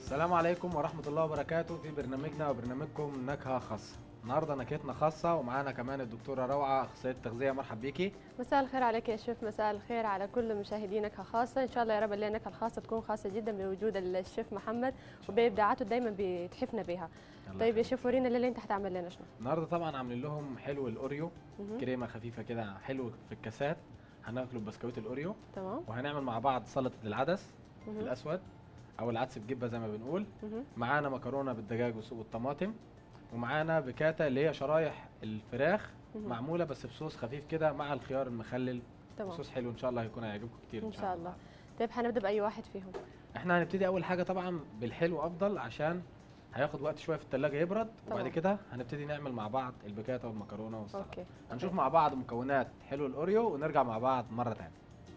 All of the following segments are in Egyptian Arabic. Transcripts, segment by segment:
السلام عليكم ورحمة الله وبركاته في برنامجنا وبرنامجكم نكهة خاصة النهارده نكهتنا خاصة ومعانا كمان الدكتورة روعة أخصائية التغذية مرحب بيكي مساء الخير عليك يا شيف مساء الخير على كل مشاهدي نكهة خاصة إن شاء الله يا رب الليلة النكهة الخاصة تكون خاصة جدا بوجود الشيف محمد وبإبداعاته دايما بتحفنا بها يلا طيب يا خير. شيف ورينا الليلة أنت هتعمل لنا شنو؟ النهارده طبعا عاملين لهم حلو الأوريو مهم. كريمة خفيفة كده حلو في الكاسات هناكله بسكويت الأوريو تمام وهنعمل مع بعض سلطة العدس مهم. الأسود أو العدس بجبة زي ما بنقول مهم. معانا مكرونة بالدجاج وسوق الطماطم ومعانا بكاتا اللي هي شرايح الفراخ مهم. معمولة بس بصوص خفيف كده مع الخيار المخلل تمام صوص حلو ان شاء الله هيكون هيعجبكم كتير إن شاء الله طيب هنبدأ بأي واحد فيهم احنا هنبتدي اول حاجه طبعا بالحلو افضل عشان هياخد وقت شويه في التلاجة يبرد وبعد طبعا. كده هنبتدي نعمل مع بعض البكاتا والمكرونه والسلطه أوكي هنشوف مع بعض مكونات حلو الاوريو ونرجع مع بعض مره تانية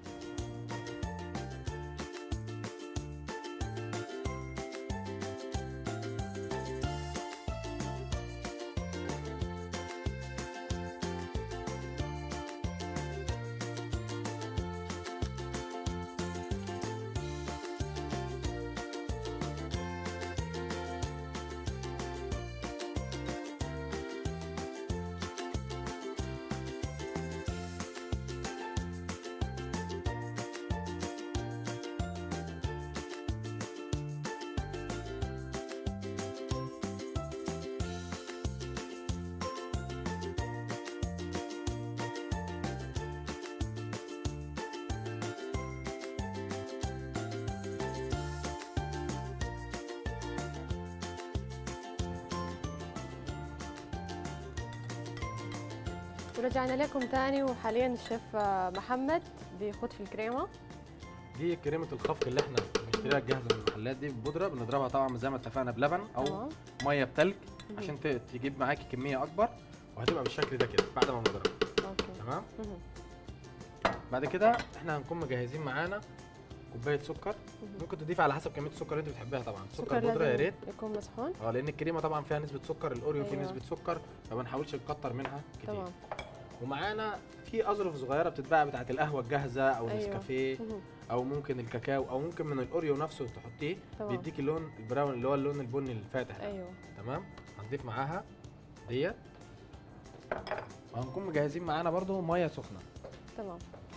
ورجعنا لكم تاني وحاليا الشيف آه، محمد بيخوض في الكريمة دي كريمه الخفق اللي احنا بنشتريها جاهزه من المحلات دي ببودره بنضربها طبعا زي ما اتفقنا بلبن او تمام ميه بتلج مهم. عشان ت- تجيب معاكي كميه اكبر وهتبقى بالشكل ده كده بعد ما نضربها أوكي تمام مهم. بعد كده احنا هنكون مجهزين معانا كوبايه سكر مهم. ممكن تضيف على حسب كميه السكر اللي انت بتحبها طبعا سكر سكر بودره يا لازم ريت يكون مسحون اه لان الكريمه طبعا فيها نسبه سكر الاوريو فيه أيوة. نسبه سكر فما نحاولش نكتر منها كتير تمام ومعانا في اظرف صغيره بتتباع بتاعت القهوه الجاهزه او أيوة. النسكافيه مهم. او ممكن الكاكاو او ممكن من الاوريو نفسه تحطيه تمام بيديك اللون البراون اللي هو اللون البني الفاتح ده أيوه تمام هنضيف معاها ديت وهنكون مجهزين معانا برضو ميه سخنه تمام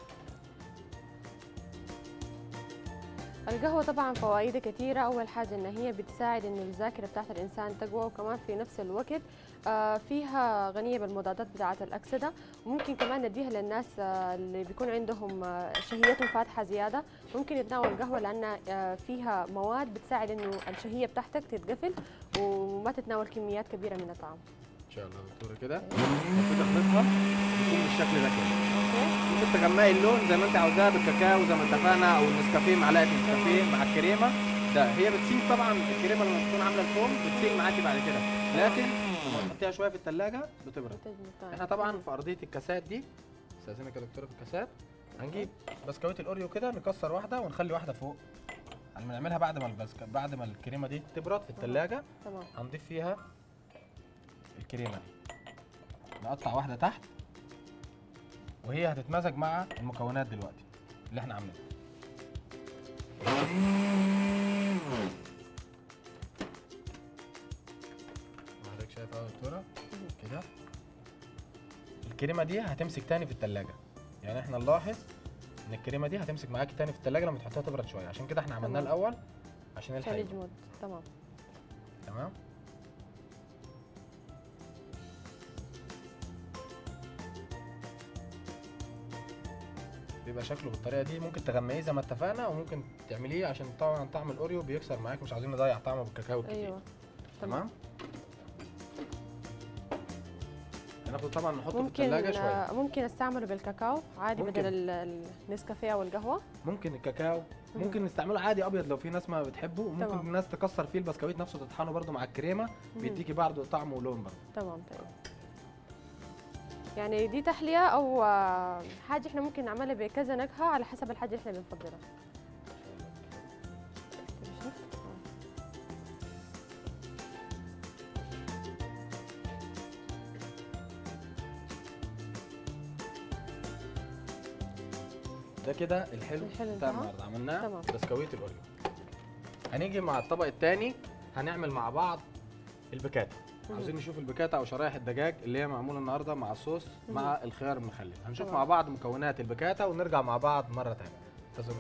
القهوة طبعا فوائدها كثيرة أول حاجة إن هي بتساعد إن الذاكرة بتاعت الإنسان تقوى وكمان في نفس الوقت آه، فيها غنية بالمضادات بتاعت الأكسدة وممكن كمان نديها للناس آه، اللي بيكون عندهم آه، شهيتهم فاتحة زيادة ممكن يتناول القهوة لأن آه، فيها مواد بتساعد إنه الشهية بتاعتك تتقفل وما تتناول كميات كبيرة من الطعام ان شاء الله دكتوره كده المفروض اخلطها يكون بالشكل ده كده أوكي ممكن تغمقي اللون زي ما انت عاوزاه بالكاكاو زي ما اتفقنا او النسكافيه معلقه نسكافيه مع الكريمه ده هي بتسيب طبعا الكريمه لما تكون عامله الفوم بتسيب معاكي بعد كده لكن لما تحطيها شويه في الثلاجه بتبرد تجمد طعام. احنا طبعا في ارضيه الكاسات دي استاذنك يا دكتوره في الكاسات هنجيب بسكويت الاوريو كده نكسر واحده ونخلي واحده فوق يعني بنعملها بعد ما البسك... بعد ما الكريمه دي تبرد في الثلاجه تمام هنضيف فيها الكريمه دي نقطع واحده تحت وهي هتتمزج مع المكونات دلوقتي اللي احنا عاملينها حضرتك شايفه يا دكتوره كده الكريمه دي هتمسك تاني في التلاجة يعني احنا نلاحظ ان الكريمه دي هتمسك معاكي تاني في التلاجة لما تحطيها تبرد شويه عشان كده احنا عملناها تمام. الاول عشان عشان الحلو يجمد تمام تمام بيبقى شكله بالطريقه دي ممكن تغمقيه زي ما اتفقنا وممكن تعمليه عشان طبعا طعم الاوريو بيكسر معاك مش عاوزين نضيع طعمه بالكاكاو الكتير أيوه تمام هناخد طبعا نحطه في ممكن الثلاجه شويه آه، ممكن استعمله بالكاكاو عادي ممكن. بدل ال- النسكافيه او القهوه ممكن الكاكاو مم. ممكن نستعمله عادي ابيض لو في ناس ما بتحبه وممكن تمام. الناس تكسر فيه البسكويت نفسه تطحنه برده مع الكريمه مم. بيديكي برضه طعم ولون برضه تمام طيب يعني دي تحليه او آه، حاجه احنا ممكن نعملها بكذا نكهه على حسب الحاجه اللي احنا بنفضلها شوف. آه. ده كده الحلو الحلو بتاع بتاعه. النهارده عملناه تمام. بسكويت الاوريو هنيجي مع الطبق الثاني هنعمل مع بعض البكاتا عاوزين نشوف البكاتا او شرايح الدجاج اللي هي معموله النهارده مع الصوص مع الخيار المخلل هنشوف تمام. مع بعض مكونات البكاتا ونرجع مع بعض مره ثانيه انتظرونا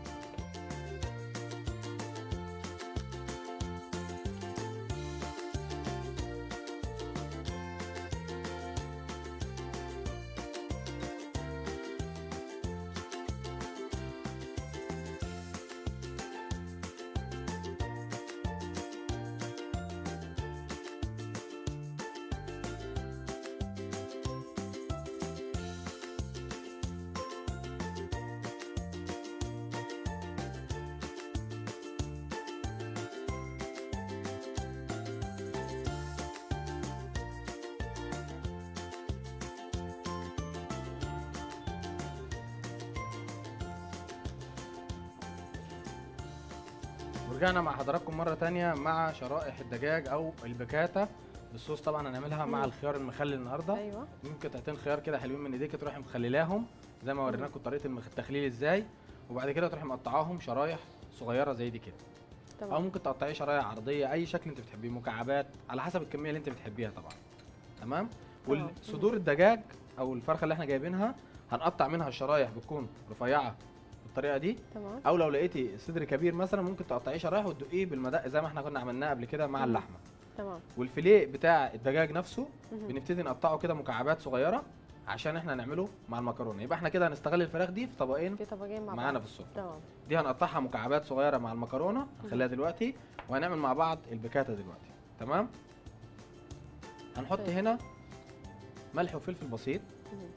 ورجعنا مع حضراتكم مرة تانية مع شرائح الدجاج أو البكاتا بالصوص طبعا هنعملها مع مم. الخيار المخلل النهارده ايوه ممكن قطعتين خيار كده حلوين من ايديك تروحي مخللاهم زي ما وريناكم طريقة المخ- التخليل ازاي وبعد كده تروحي مقطعاهم شرايح صغيرة زي دي كده أو تمام ممكن تقطعيه شرايح عرضية أي شكل أنت بتحبيه مكعبات على حسب الكمية اللي أنت بتحبيها طبعا تمام تمام. والصدور الدجاج أو الفرخة اللي احنا جايبينها هنقطع منها الشرايح بتكون رفيعة بالطريقة دي تمام او لو لقيتي صدر كبير مثلا ممكن تقطعيه شرايح وتدقيه بالمدق زي ما احنا كنا عملناه قبل كده مع مم. اللحمه تمام والفيليه بتاع الدجاج نفسه مهم. بنبتدي نقطعه كده مكعبات صغيره عشان احنا نعمله مع المكرونه يبقى احنا كده هنستغل الفراخ دي في طبقين في طبقين مع معانا بعض في السفره تمام دي هنقطعها مكعبات صغيره مع المكرونه هنخليها دلوقتي وهنعمل مع بعض البكاتا دلوقتي تمام هنحط طيب. هنا ملح وفلفل بسيط مهم.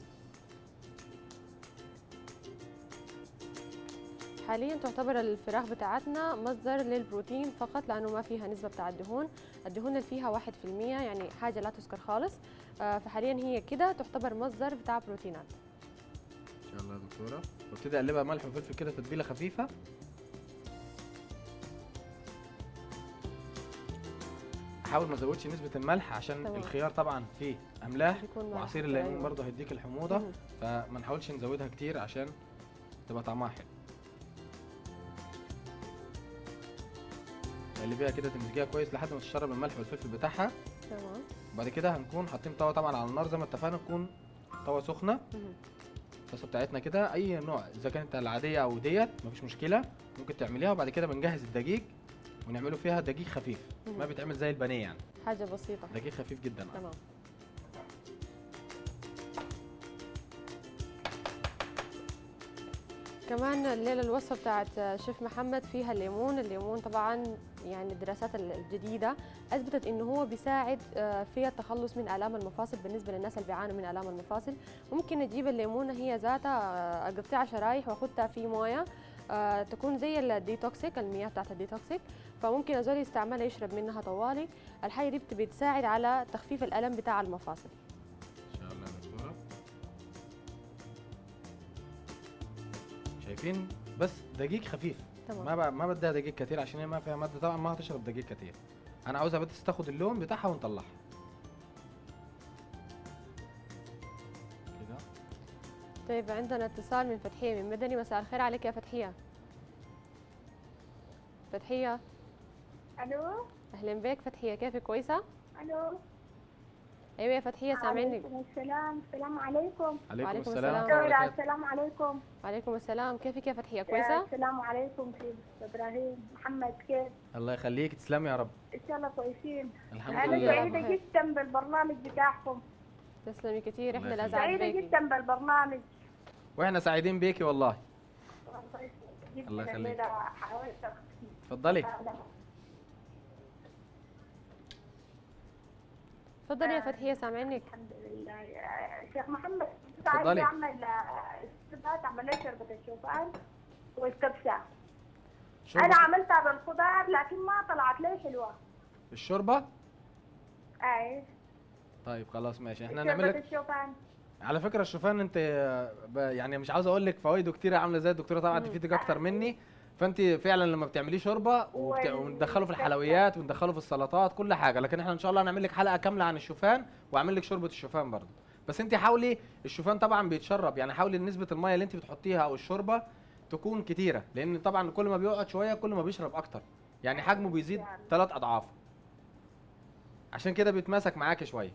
حاليا تعتبر الفراخ بتاعتنا مصدر للبروتين فقط لانه ما فيها نسبه بتاع الدهون الدهون اللي فيها 1% يعني حاجه لا تذكر خالص آه، فحاليا هي كده تعتبر مصدر بتاع بروتينات ان شاء الله يا دكتوره وابتدي اقلبها ملح وفلفل كده تتبيله خفيفه احاول ما ازودش نسبه الملح عشان تمام. الخيار طبعا فيه املاح بيكون ملح وعصير كده، الليمون أيوة. برضه هيديك الحموضه مهم. فما نحاولش نزودها كتير عشان تبقى طعمها حلو تقلبيها كده تمزجيها كويس لحد ما تشرب الملح والفلفل بتاعها تمام وبعد كده هنكون حاطين طاوه طبعا على النار زي ما اتفقنا تكون طاوه سخنه مهم. الطاسه بتاعتنا كده اي نوع اذا كانت العاديه او ديت مفيش مشكله ممكن تعمليها وبعد كده بنجهز الدقيق ونعمله فيها دقيق خفيف مهم. ما بيتعمل زي البانيه يعني حاجه بسيطه دقيق خفيف جدا تمام كمان الليلة الوصفة بتاعت شيف محمد فيها الليمون الليمون طبعا يعني الدراسات الجديدة أثبتت إنه هو بيساعد آه، في التخلص من آلام المفاصل بالنسبة للناس اللي بيعانوا من آلام المفاصل ممكن نجيب الليمونة هي ذاتها آه، أقطعها شرايح وأخدها في موية آه، تكون زي الديتوكسيك المياه بتاعت الديتوكسيك فممكن الزول يستعملها يشرب منها طوالي الحاجة دي بت- بتساعد على تخفيف الألم بتاع المفاصل ان شاء الله يا دكتوره شايفين بس دقيق خفيف تمام. ما ب... ما بديها دقيق كتير عشان هي ما فيها ماده طبعا ما هتشرب دقيق كتير انا عاوزها بس تاخد اللون بتاعها ونطلعها كده طيب عندنا اتصال من فتحية من مدني مساء الخير عليك يا فتحية فتحية الو أهلا بك فتحية كيفك كويسة؟ الو أيوة يا فتحية سامعني عليكم السلام السلام عليكم عليكم وعليكم السلام السلام. ورحمة الله دورة وبركاته. السلام عليكم وعليكم السلام كيفك يا فتحية كويسة؟ السلام عليكم سيد ابراهيم محمد كيف الله يخليك تسلمي يا رب ان شاء الله كويسين الحمد انا لله. سعيده بخير. جدا بالبرنامج بتاعكم تسلمي كثير احنا الله الأسعد سعيده بيكي جدا بالبرنامج واحنا سعيدين بيكي والله الله يسعدك جدا الله يخليك. الليلة حاولت اتفضلي تفضلي يا فتحية سامعينك الحمد لله يا شيخ محمد كنت اتفضلي. عايزه اعمل السبات اعمل لي شوربه الشوفان والكبسه شرب انا عملتها بالخضار لكن ما طلعت لي حلوه الشوربه اي طيب خلاص ماشي احنا شوربة هنعمل لك الشوفان على فكره الشوفان انت ب- يعني مش عاوز اقول لك فوائده كتيره عامله زي الدكتوره طبعا مم. تفيدك اكتر مني فانت فعلا لما بتعمليه شوربه وبت... وال- وندخله في الحلويات وندخله في السلطات كل حاجه لكن احنا ان شاء الله هنعمل لك حلقه كامله عن الشوفان واعمل لك شوربه الشوفان برضه بس انت حاولي الشوفان طبعا بيتشرب يعني حاولي نسبه الميه اللي انت بتحطيها او الشوربه تكون كتيره لان طبعا كل ما بيقعد شويه كل ما بيشرب اكتر يعني حجمه بيزيد ثلاث اضعاف عشان كده بيتماسك معاك شويه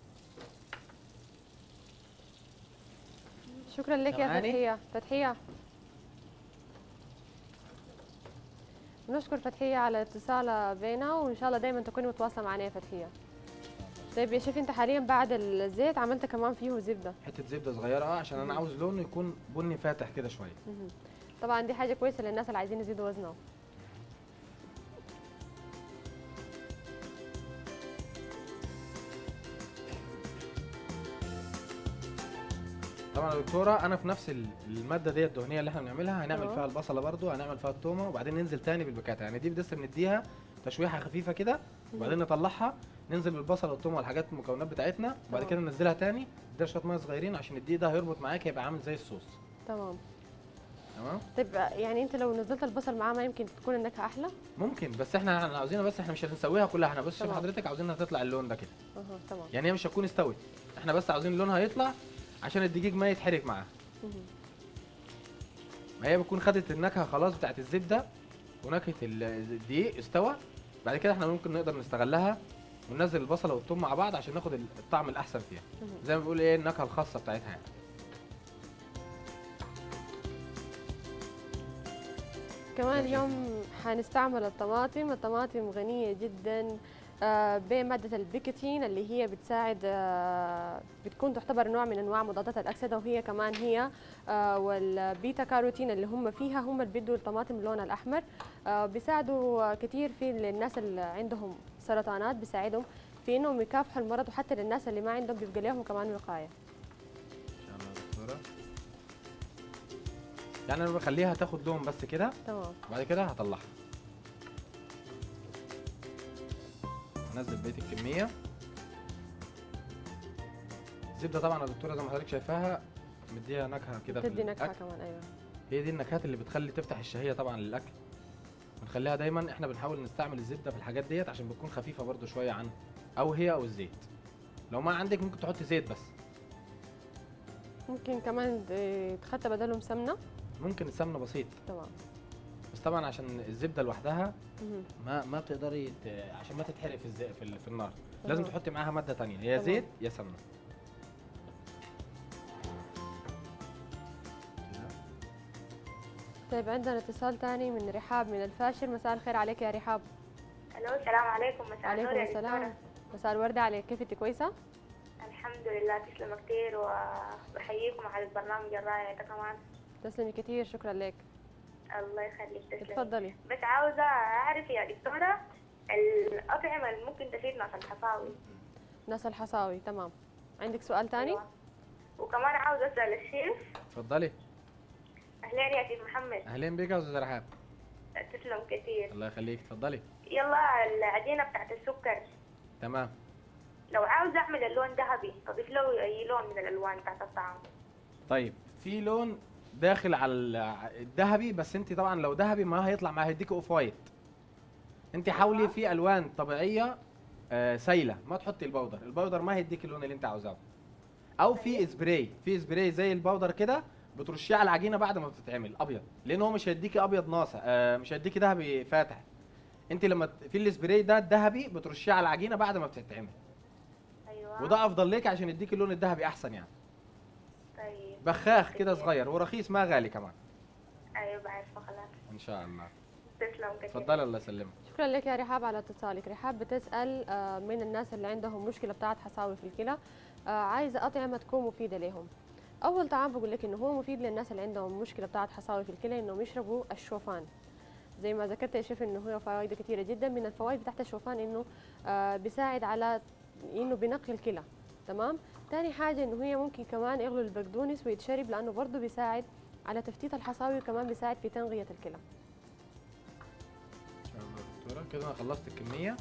شكرا لك يا سامعاني؟ فتحيه فتحيه نشكر فتحيه على الاتصال بينا وان شاء الله دائما تكوني متواصله معنا يا فتحيه طيب يا شيف انت حاليا بعد الزيت عملت كمان فيه زبده حته زبده صغيره اه عشان انا عاوز لونه يكون بني فاتح كده شويه مهم. طبعا دي حاجه كويسه للناس اللي عايزين يزيدوا وزنهم طبعا يا دكتوره انا في نفس ال- الماده دي الدهنيه اللي احنا بنعملها هنعمل اه. فيها البصله برضو هنعمل فيها التومه وبعدين ننزل تاني بالبكاتا يعني دي لسه بنديها تشويحه خفيفه كده وبعدين نطلعها ننزل بالبصل والثوم والحاجات المكونات بتاعتنا وبعد تمام. كده ننزلها تاني نديها شويه ميه صغيرين عشان الدقيق ده هيربط معاك يبقى عامل زي الصوص تمام تمام طيب يعني انت لو نزلت البصل معاه ما يمكن تكون النكهه احلى ممكن بس احنا احنا عاوزينها بس احنا مش هنسويها كلها احنا بس شوف تمام. حضرتك عاوزينها تطلع اللون ده كده اها تمام يعني هي مش هتكون استوت احنا بس عاوزين لونها يطلع عشان الدقيق ما يتحرق معاها مهم. ما هي بتكون خدت النكهه خلاص بتاعت الزبده ونكهه ال- الدقيق استوى بعد كده احنا ممكن نقدر نستغلها وننزل البصله والثوم مع بعض عشان ناخد الطعم الاحسن فيها مهم. زي ما بيقول ايه النكهه الخاصه بتاعتها يعني كمان ماشي. اليوم حنستعمل الطماطم الطماطم غنية جدا آه، بمادة البيكتين اللي هي بتساعد آه، بتكون تعتبر نوع من انواع مضادات الاكسده وهي كمان هي آه، والبيتا كاروتين اللي هم فيها هم اللي بيدوا الطماطم لونها الاحمر آه، بيساعدوا كتير في الناس اللي عندهم سرطانات بيساعدهم في انهم يكافحوا المرض وحتى للناس اللي ما عندهم بيبقى لهم كمان وقايه ان شاء الله يا دكتوره يعني انا بخليها تاخد لون بس كده تمام وبعد كده هطلعها انزل بقيه الكميه الزبده طبعا يا دكتوره زي ما حضرتك شايفاها مديها نكهه كده في تدي نكهه الأكل. كمان ايوه هي دي النكهات اللي بتخلي تفتح الشهيه طبعا للاكل بنخليها دايما احنا بنحاول نستعمل الزبده في الحاجات ديت عشان بتكون خفيفه برضو شويه عن او هي او الزيت لو ما عندك ممكن تحط زيت بس ممكن كمان ت- تخطى بدلهم سمنه ممكن السمنه بسيط تمام بس طبعا عشان الزبده لوحدها مهم. ما ما بتقدري ت... عشان ما تتحرق في الزي... في, ال... في النار لازم تمام. تحطي معاها ماده تانية يا تمام. زيت يا سمنه كده. طيب عندنا اتصال تاني من رحاب من الفاشل مساء الخير عليك يا رحاب الو السلام عليكم مساء عليكم النور يا السلام دكتورة. مساء الوردة عليك كيف انت كويسة؟ الحمد لله تسلم كتير وبحييكم على البرنامج الرائع ده كمان تسلمي كثير شكرا لك الله يخليك تسلمي اتفضلي بس عاوزة أعرف يا دكتورة الأطعمة اللي ممكن تفيد ناس الحصاوي ناس الحصاوي تمام عندك سؤال تاني؟ أيوة. وكمان عاوزة أسأل الشيف اتفضلي أهلين يا سيد محمد اهلين بيك يا استاذ رحاب تسلم كتير الله يخليك اتفضلي يلا العجينة بتاعت السكر تمام لو عاوزة أعمل اللون ذهبي أضيف له أي لون من الألوان بتاعت الطعام طيب في لون داخل على ال- الذهبي بس انت طبعا لو ذهبي ما هيطلع ما هيديك اوف وايت انت حاولي في الوان طبيعيه آه سايله ما تحطي البودر البودر ما هيديك اللون اللي انت عاوزاه او في سبراي في سبراي زي البودر كده بترشيه على العجينه بعد ما بتتعمل ابيض لان هو مش هيديكي ابيض ناصع آه مش هيديكي ذهبي فاتح انت لما ت- في السبراي ده الذهبي بترشيه على العجينه بعد ما بتتعمل أيوة وده افضل لك عشان يديك اللون الذهبي احسن يعني طيب بخاخ كده صغير ورخيص ما غالي كمان أيوة بعرفه خلاص ان شاء الله تسلم كتير اتفضلي الله يسلمك شكرا لك يا رحاب على اتصالك رحاب بتسأل آه، من الناس اللي عندهم مشكلة بتاعت حصاوي في الكلى آه، عايزة أطعمة تكون مفيدة لهم أول طعام بقول لك إنه هو مفيد للناس اللي عندهم مشكلة بتاعت حصاوي في الكلى إنهم يشربوا الشوفان زي ما ذكرت يا شيف إنه هو فوائد كثيرة جدا من الفوائد بتاعت الشوفان إنه آه، بيساعد على إنه بنقي الكلى تمام تاني حاجة إنه هي ممكن كمان يغلوا البقدونس ويتشرب لأنه برضه بيساعد على تفتيت الحصاوي وكمان بيساعد في تنغية الكلى ان شاء الله يا دكتوره كده انا خلصت الكميه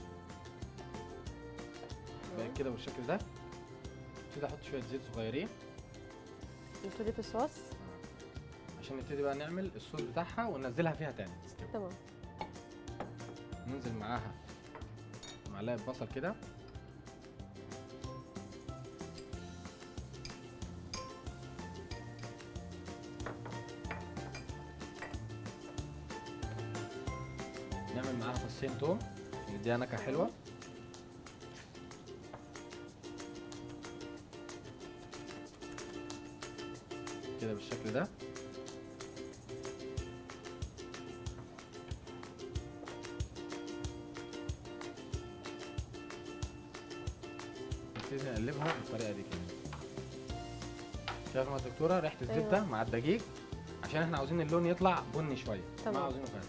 بقى كده بالشكل ده كده احط شويه زيت صغيرين نبتدي في الصوص عشان نبتدي بقى نعمل الصوص بتاعها وننزلها فيها تاني تستوي تمام ننزل معاها معلقه بصل كده نعمل نعمل معاها فصين توم نديها نكهه حلوه كده بالشكل ده نبتدي نقلبها بالطريقه دي كده شايفه يا دكتوره ريحه الزبده أيوة. مع الدقيق عشان احنا عاوزين اللون يطلع بني شويه ما تمام. عاوزينه فاتح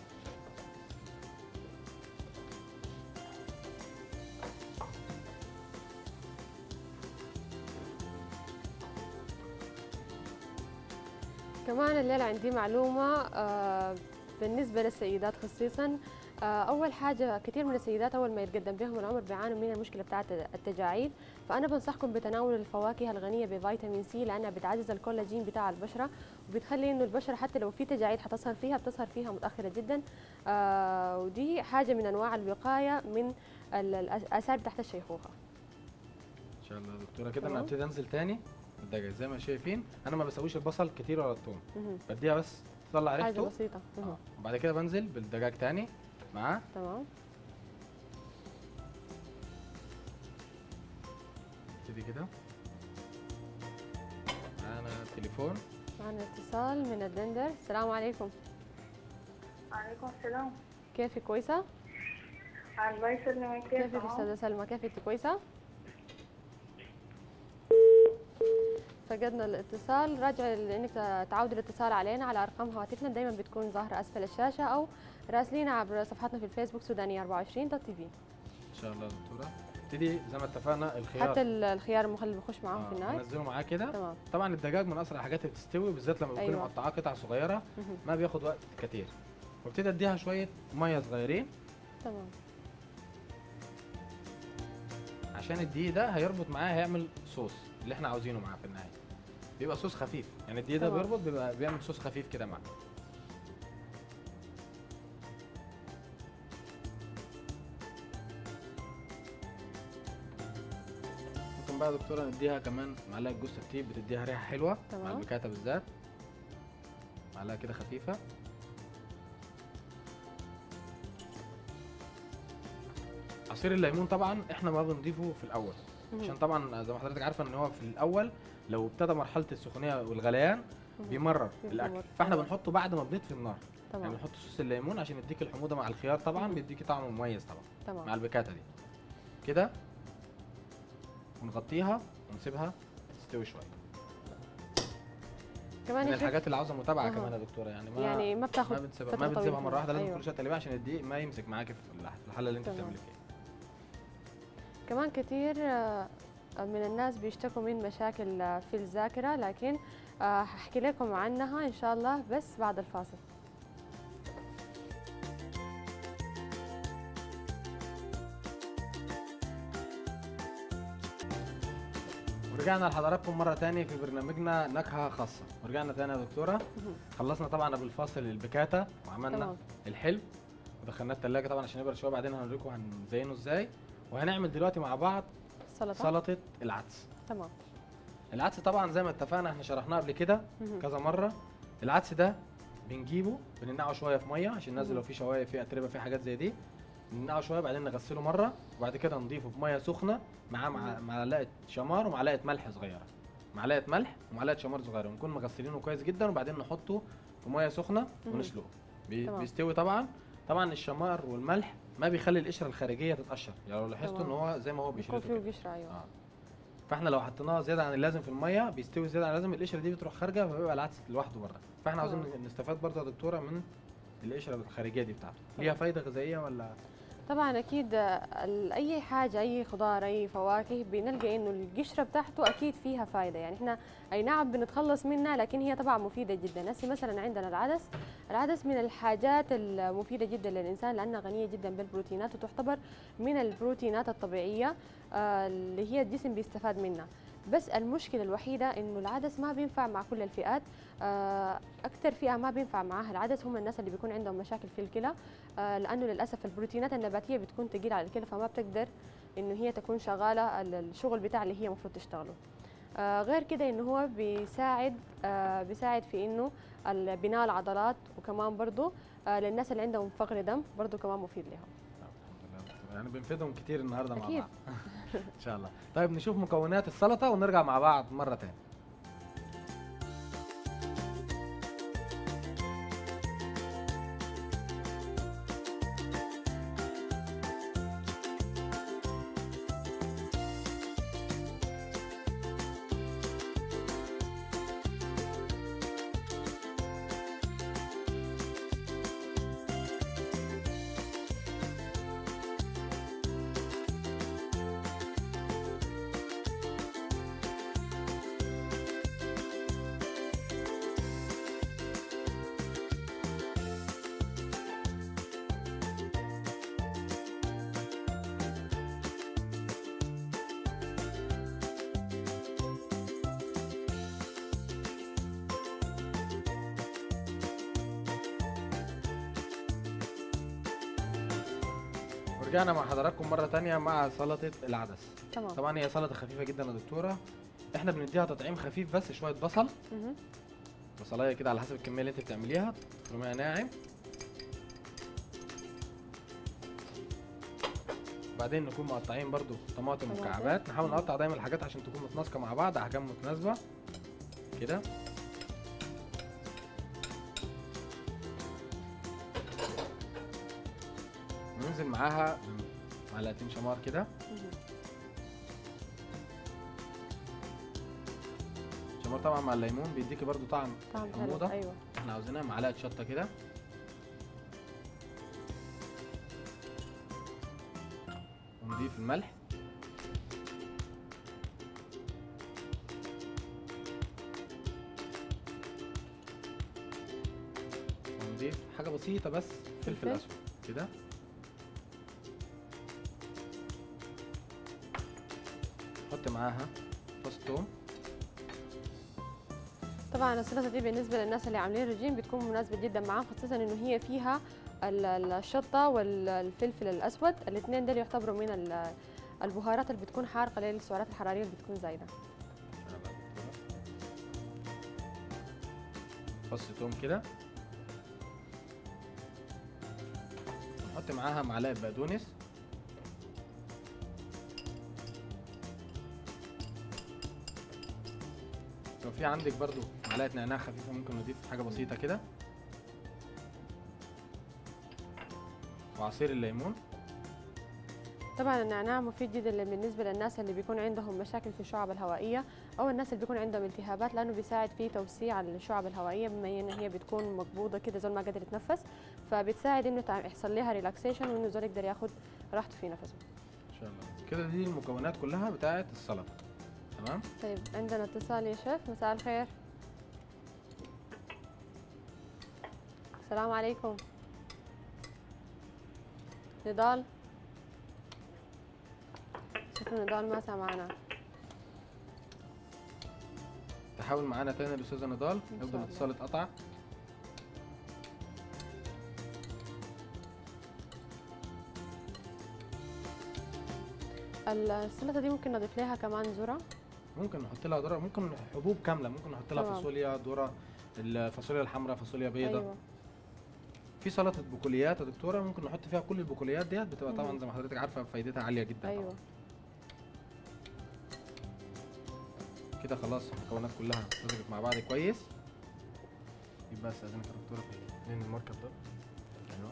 كمان الليلة عندي معلومة آه، بالنسبة للسيدات خصيصا آه، أول حاجة كثير من السيدات أول ما يتقدم بهم العمر بيعانوا من المشكلة بتاعة التجاعيد فأنا بنصحكم بتناول الفواكه الغنية بفيتامين سي لأنها بتعزز الكولاجين بتاع البشرة وبتخلي إنه البشرة حتى لو في تجاعيد حتظهر فيها بتظهر فيها متأخرة جدا آه، ودي حاجة من أنواع الوقاية من ال- الآثار بتاعت الشيخوخة ان شاء الله يا دكتوره كده انا تمام. هبتدي انزل تاني بالدجاج زي ما شايفين انا ما بسويش البصل كتير ولا الثوم مهم. بديها بس تطلع حاجة ريحته بسيطة مهم. آه. وبعد كده بنزل بالدجاج تاني معاه تمام ابتدي كده معانا تليفون معنا اتصال من الدندر السلام عليكم وعليكم السلام كيفك كويسة؟ الله يسلمك كيف كيفك أستاذة سلمى كيف انت كويسة؟ فقدنا الاتصال راجع انك تعود الاتصال علينا على ارقام هواتفنا دائما بتكون ظاهرة اسفل الشاشة او راسلينا عبر صفحتنا في الفيسبوك سودانية 24 دوت تي في ان شاء الله يا دكتوره ابتدي زي ما اتفقنا الخيار حتى ال- الخيار المخلل بيخش معاهم آه، في النار بنزله معاه كده تمام طبعا الدجاج من اسرع الحاجات اللي بتستوي بالذات لما بتكون أيوة. مقطعاه قطع صغيره مهم. ما بياخد وقت كتير وابتدي اديها شويه ميه صغيرين تمام عشان الدقيق ده هيربط معاه هيعمل صوص اللي احنا عاوزينه معاه في النهايه بيبقى صوص خفيف يعني الدقيق ده تمام. بيربط بيبقى بيعمل صوص خفيف كده معاه ممكن بقى يا دكتوره نديها كمان معلقه جوز الطيب بتديها ريحه حلوه مع تمام. البيكاتا بالذات معلقه كده خفيفه عصير الليمون طبعا احنا ما بنضيفه في الاول مهم. عشان طبعا زي ما حضرتك عارفه ان هو في الاول لو ابتدى مرحله السخونيه والغليان مهم. بيمرر بيمرر. الاكل فاحنا تمام. بنحطه بعد ما بنطفي النار يعني تمام بنحط صوص الليمون عشان يديك الحموضه مع الخيار طبعا مهم. بيديكي طعم مميز طبعا مع تمام البيكاتا دي كده ونغطيها ونسيبها تستوي شويه كمان من يا شيخ الحاجات اللي عاوزه متابعه أها. كمان يا دكتوره يعني ما يعني ما بتاخد ما بنسيبها فترة ما بنسيبها طويلة. مره واحده لازم أيوة. كل شويه تقلبيها عشان الدقيق ما يمسك معاكي في الح- في الحله اللي انت تمام. بتعملي فيها كمان كثير آه، من الناس بيشتكوا من مشاكل آه، في الذاكرة لكن آه، هحكي لكم عنها إن شاء الله بس بعد الفاصل ورجعنا لحضراتكم مرة تانية في برنامجنا نكهة خاصة ورجعنا تاني يا دكتورة خلصنا طبعا بالفاصل البكاتة وعملنا تمام. الحلو ودخلناه التلاجة طبعا عشان يبرد شوية بعدين هنوريكم هنزينه ازاي وهنعمل دلوقتي مع بعض سلطة سلطة العدس تمام العدس طبعا زي ما اتفقنا احنا شرحناه قبل كده مهم. كذا مرة العدس ده بنجيبه بننقعه شوية في مية عشان ننزل مهم. لو في شواية في اتربة في حاجات زي دي ننقعه شوية بعدين نغسله مرة وبعد كده نضيفه في مية سخنة معاه مع معلقة شمار ومعلقة ملح صغيرة معلقة ملح ومعلقة شمار صغيرة ونكون مغسلينه كويس جدا وبعدين نحطه في مية سخنة مهم. ونسلقه بي تمام. بيستوي طبعا طبعا الشمار والملح ما بيخلي القشرة الخارجية تتقشر يعني لو لاحظتوا ان تمام. هو زي ما هو بيكون بيشربه فيه قشرة أيوة اه فاحنا لو حطيناه زياده عن اللازم في الميه بيستوي زياده عن اللازم القشره دي بتروح خارجه فبيبقى العدس لوحده بره فاحنا عاوزين تمام. نستفاد برضه يا دكتوره من القشره الخارجيه دي بتاعته ليها تمام. فايده غذائيه ولا طبعا أكيد آه، ال- أي حاجة أي خضار أي فواكه بنلقى إنه القشرة بتاعته أكيد فيها فايدة يعني إحنا أي نعم بنتخلص منها لكن هي طبعا مفيدة جدا هسه مثلا عندنا العدس العدس من الحاجات المفيدة جدا للإنسان لأنها غنية جدا بالبروتينات وتعتبر من البروتينات الطبيعية آه، اللي هي الجسم بيستفاد منها بس المشكلة الوحيدة إنه العدس ما بينفع مع كل الفئات آه، أكثر فئة ما بينفع معاها العدس هم الناس اللي بيكون عندهم مشاكل في الكلى آه، لأنه للأسف البروتينات النباتية بتكون تقيلة على الكلى فما بتقدر إنه هي تكون شغالة ال- الشغل بتاع اللي هي المفروض تشتغله آه غير كده انه هو بيساعد آه بيساعد في انه ال- بناء العضلات وكمان برضو آه للناس اللي عندهم فقر دم برضو كمان مفيد لهم الحمد لله يا دكتورة. يعني بنفيدهم كتير النهارده مع أكيد. بعض ان شاء الله طيب نشوف مكونات السلطه ونرجع مع بعض مره تاني ورجعنا مع حضراتكم مره تانية مع سلطه العدس تمام طبعا هي سلطه خفيفه جدا يا دكتوره احنا بنديها تطعيم خفيف بس شويه بصل مهم. بصلايه كده على حسب الكميه اللي انت بتعمليها تفرميها ناعم بعدين نكون مقطعين برضو طماطم طماطم. مكعبات نحاول مم. نقطع دايما الحاجات عشان تكون متناسقه مع بعض احجام متناسبه كده ننزل معاها معلقتين شمار كده مهم. شمار طبعا مع الليمون بيديكي برضو طعم طعم حلو حموضة. ايوه احنا عاوزينها معلقه شطه كده ونضيف الملح ونضيف حاجه بسيطه بس فلفل فلفل. اسود كده نحط معاها فص توم طبعا السلطه دي بالنسبه للناس اللي عاملين رجيم بتكون مناسبه جدا معاهم خصوصا انه هي فيها ال- ال- الشطه والفلفل الاسود الاثنين دول يعتبروا من ال- البهارات اللي بتكون حارقه للسعرات الحراريه اللي بتكون زايده فص توم كده نحط معاها معلقه بقدونس لو في عندك برضو معلقه نعناع خفيفه ممكن نضيف حاجه بسيطه كده وعصير الليمون طبعا النعناع مفيد جدا بالنسبه للناس اللي بيكون عندهم مشاكل في الشعب الهوائيه او الناس اللي بيكون عندهم التهابات لانه بيساعد في توسيع الشعب الهوائيه بما ان هي بتكون مقبوضه كده زول ما قادر يتنفس فبتساعد انه تع- يحصل لها ريلاكسيشن وانه زول يقدر ياخد راحته في نفسه ان شاء الله كده دي المكونات كلها بتاعه السلطه تمام طيب عندنا اتصال يا شيف مساء الخير السلام عليكم نضال شكله نضال ما سمعنا تحاول معانا تاني الاستاذه نضال إن شاء يفضل الله. الاتصال اتقطع السلطه دي ممكن نضيف لها كمان ذره ممكن نحط لها ذره ممكن حبوب كامله ممكن نحط لها تمام. فاصوليا ذره الفاصوليا الحمراء فاصوليا بيضاء ايوه في سلطه بقوليات يا دكتوره ممكن نحط فيها كل البقوليات ديت بتبقى طبعا مم. زي ما حضرتك عارفه فايدتها عاليه جدا طبعاً. ايوه كده خلاص المكونات كلها مزجت مع بعض كويس يبقى استاذنك يا دكتوره في لين المركب ده ايوه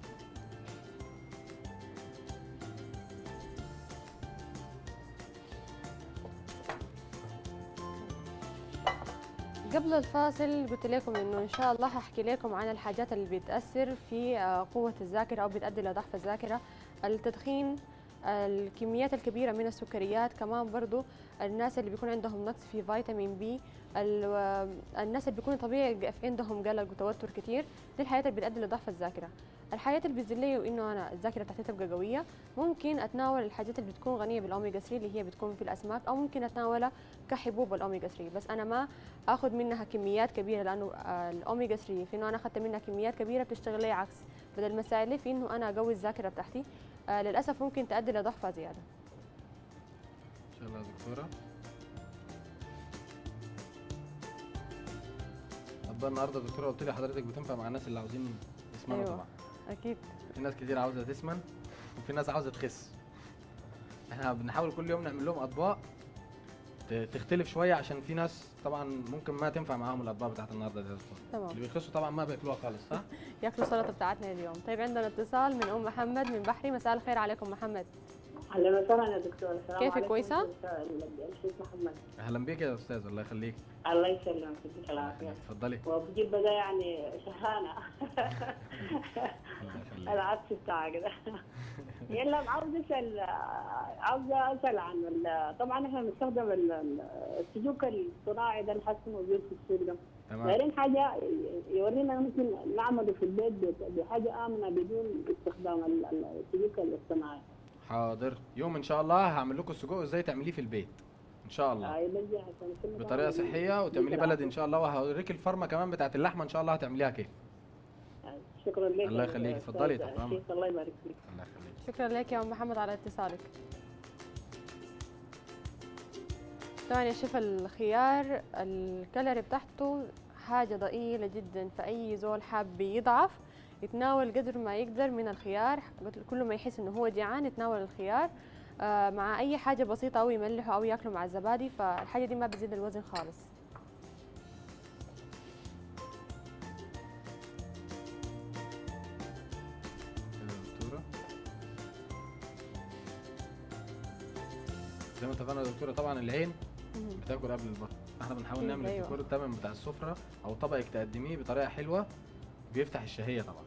قبل الفاصل قلت لكم انه ان شاء الله هحكي لكم عن الحاجات اللي بتاثر في آه، قوه الذاكره او بتؤدي لضعف الذاكره التدخين الكميات الكبيره من السكريات كمان برضو الناس اللي بيكون عندهم نقص في فيتامين بي ال- آه، الناس اللي بيكون طبيعي في عندهم قلق وتوتر كتير دي الحاجات اللي بتؤدي لضعف الذاكره الحاجات اللي بتزيد لي انه انا الذاكره بتاعتي تبقى قويه ممكن اتناول الحاجات اللي بتكون غنيه بالاوميجا 3 اللي هي بتكون في الاسماك او ممكن اتناولها كحبوب الاوميجا 3 بس انا ما اخذ منها كميات كبيره لانه آه، الاوميجا 3 في انه انا اخذت منها كميات كبيره بتشتغل لي عكس بدل ما تساعد لي في انه انا اقوي الذاكره بتاعتي آه للاسف ممكن تؤدي لضعفها زياده ان شاء الله يا دكتوره الاطباق النهارده الدكتوره قلت لي حضرتك بتنفع مع الناس اللي عاوزين يسمنوا أيوة. طبعا اكيد في ناس كتير عاوزه تسمن وفي ناس عاوزه تخس احنا بنحاول كل يوم نعمل لهم اطباق ت- تختلف شويه عشان في ناس طبعا ممكن ما تنفع معاهم الاطباق بتاعت النهارده دي يا دكتور. تمام اللي بيخسوا طبعا ما بياكلوها خالص صح ياكلوا السلطه بتاعتنا اليوم طيب عندنا اتصال من ام محمد من بحري مساء الخير عليكم محمد اهلا وسهلا يا دكتور السلام كيفك عليكم. كويسة؟ الشيخ محمد اهلا بيك يا استاذ الله يخليك الله يسلمك يديك العافيه اتفضلي وبجيب ده يعني شهانه الله يخليك العكس بتاعك ده يلا عاوز اسال عاوزه اسال عن ال- طبعا احنا بنستخدم ال- ال- السلوك الصناعي ده الحس موجود في السوق ده تمام دايرين حاجه يورينا ممكن نعمله في البيت ب- بحاجه امنه بدون استخدام ال- ال- السلوك الاصطناعي حاضر يوم ان شاء الله هعمل لكم السجق ازاي تعمليه في البيت ان شاء الله هاي بس عشان كل بطريقه طبعاً صحيه وتعمليه يديك بلدي ان شاء الله وهوريك الفرمه كمان بتاعت اللحمه ان شاء الله هتعمليها كيف شكرا لك الله يا يخليك. أستاذ اتفضلي، تحت الشيخ. الله يبارك فيك الله يخليك شكرا لك يا ام محمد على اتصالك طبعا يا شيف الخيار الكالوري بتاعته حاجة ضئيلة جدا فأي زول حاب يضعف يتناول قدر ما يقدر من الخيار قلت له كل ما يحس انه هو جيعان يتناول الخيار آه مع اي حاجة بسيطة او يملحه او ياكله مع الزبادي فالحاجة دي ما بتزيد الوزن خالص كده يا دكتوره زي ما اتفقنا يا دكتوره طبعا العين مهم. بتاكل قبل البطن احنا بنحاول أكيد، نعمل أيوة. الديكور التمام بتاع السفره او طبقك تقدميه بطريقه حلوه بيفتح الشهيه طبعا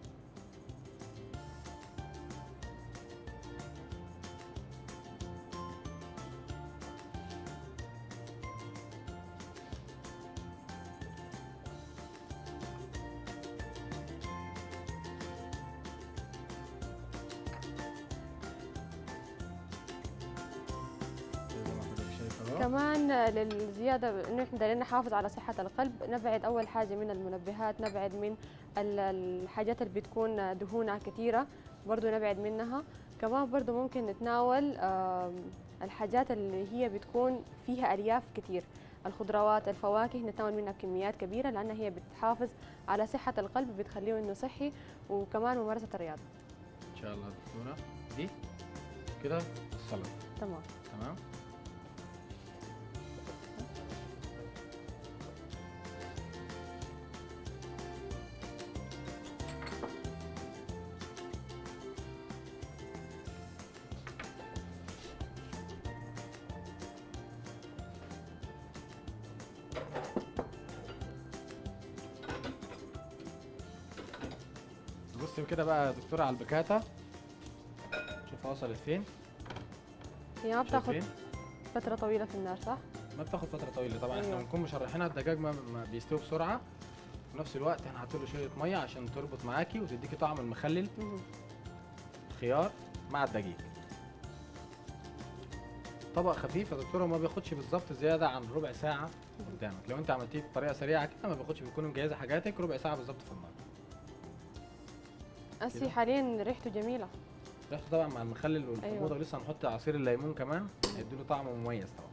زي ما حضرتك شايفه اهو كمان للزيادة انه احنا دايرين نحافظ على صحة القلب نبعد اول حاجة من المنبهات نبعد من ال- الحاجات اللي بتكون دهونها كثيرة برضو نبعد منها كمان برضو ممكن نتناول آم، الحاجات اللي هي بتكون فيها الياف كتير الخضروات الفواكه نتناول منها كميات كبيرة لأنها هي بتحافظ على صحة القلب بتخليه إنه صحي وكمان ممارسة الرياضة ان شاء الله يا دكتوره دي كده السلطه تمام تمام بص كده بقى يا دكتوره على البكاتا شوفها وصلت فين هي ما بتاخد شايفين؟ فترة طويلة في النار صح؟ ما بتاخد فتره طويله طبعا احنا أيوة. بنكون مشرحينها الدجاج ما, ما بيستوي بسرعه في نفس الوقت احنا حاطين له شويه ميه عشان تربط معاكي وتديكي طعم المخلل مهم. خيار مع الدقيق طبق خفيف يا دكتوره ما بياخدش بالظبط زياده عن ربع ساعه قدامك لو انت عملتيه بطريقه سريعه كده ما بياخدش بتكون مجهزه حاجاتك ربع ساعه بالظبط في النار أسي كده. حاليا ريحته جميلة ريحته طبعا مع المخلل والحموضه أيوة. ولسه هنحط عصير الليمون كمان هيديله طعم مميز طبعا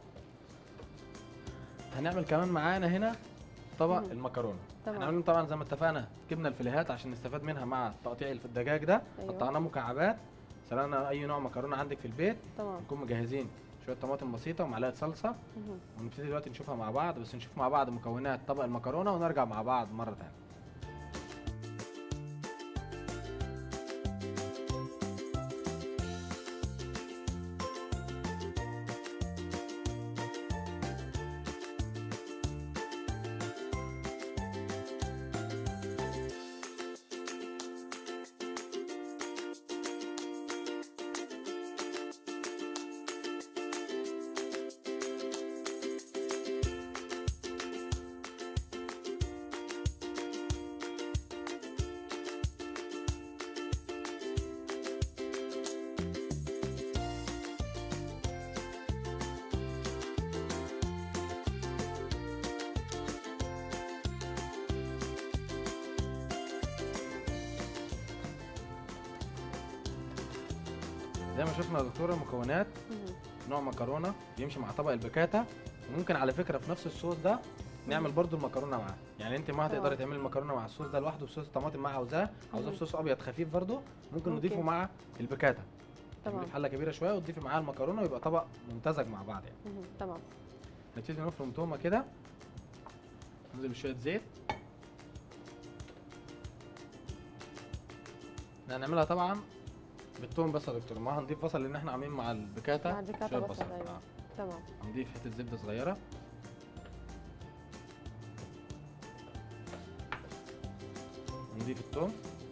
هنعمل كمان معانا هنا طبق مم. المكرونه تمام. احنا عاملين طبعا زي ما اتفقنا جبنا الفيليهات عشان نستفاد منها مع تقطيع اللي في الدجاج ده أيوة. قطعناه مكعبات سلقنا اي نوع مكرونه عندك في البيت تمام نكون مجهزين شويه طماطم بسيطه ومعلقه صلصه مهم. ونبتدي دلوقتي نشوفها مع بعض بس نشوف مع بعض مكونات طبق المكرونه ونرجع مع بعض مره تانية زي ما شفنا يا دكتوره مكونات مهم. نوع مكرونه بيمشي مع طبق البكاتا وممكن على فكره في نفس الصوص ده نعمل برضو المكرونه معاه يعني انت ما هتقدري تمام. تعملي المكرونه مع الصوص ده لوحده بصوص طماطم ما عاوزاه عاوزاه مم. بصوص ابيض خفيف برضو ممكن ممكن. نضيفه مع البكاتا تمام تعمليه في حله كبيره شويه وتضيفي معاها المكرونه ويبقى طبق ممتزج مع بعض يعني مهم. تمام نبتدي نفرم تومه كده ننزل بشويه زيت إحنا هنعملها طبعا بالثوم بس يا دكتور ما هنضيف بصل لان احنا عاملين مع البكاتا مع البكاتا شوية بصل، أيوة. آه. تمام هنضيف حته زبده صغيره نضيف الثوم